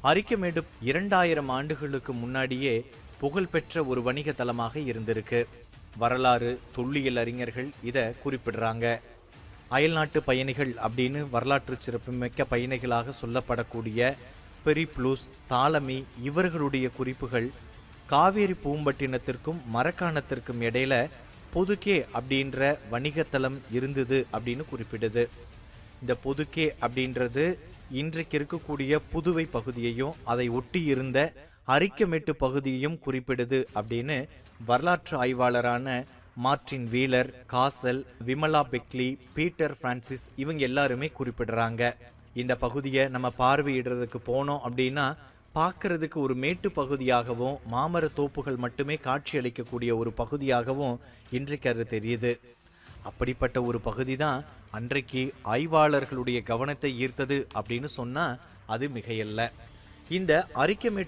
அரிக்கமேடு இரண்டாயிரம் ஆண்டுகளுக்கு முன்னாடியே புகழ்பெற்ற ஒரு வணிக தலமாக இருந்திருக்கு வரலாறு தொல்லியல் அறிஞர்கள் இதை குறிப்பிடுறாங்க அயல்நாட்டு பயணிகள் அப்படின்னு வரலாற்று சிறப்புமிக்க பயணிகளாக சொல்லப்படக்கூடிய பெரிப்ளூஸ் தாலமி இவர்களுடைய குறிப்புகள் காவேரி பூம்பட்டினத்திற்கும் மரக்காணத்திற்கும் இடையில பொதுக்கே அப்படின்ற வணிகத்தலம் இருந்தது அப்படின்னு குறிப்பிடுது இந்த பொதுக்கே அப்படின்றது இன்றைக்கு இருக்கக்கூடிய புதுவை பகுதியையும் அதை ஒட்டி இருந்த அரிக்கமேட்டு பகுதியையும் குறிப்பிடுது அப்படின்னு வரலாற்று ஆய்வாளரான Martin Wheeler Casal Vimala Begley Peter Francis இவங்க எல்லாருமே குறிப்பிடுறாங்க இந்த பகுதியை நம்ம பார்வையிடுறதுக்கு போனோம் அப்படின்னா பார்க்கறதுக்கு ஒரு மேட்டு பகுதியாகவும் மாமர தோப்புகள் மட்டுமே காட்சி அளிக்கக்கூடிய ஒரு பகுதியாகவும் இன்றைக்கு அது தெரியுது அப்படிப்பட்ட ஒரு பகுதி தான் அன்றைக்கு ஆய்வாளர்களுடைய கவனத்தை ஈர்த்தது அப்படின்னு சொன்னா அது மிகையல்ல இந்த அரிக்கமேட்டு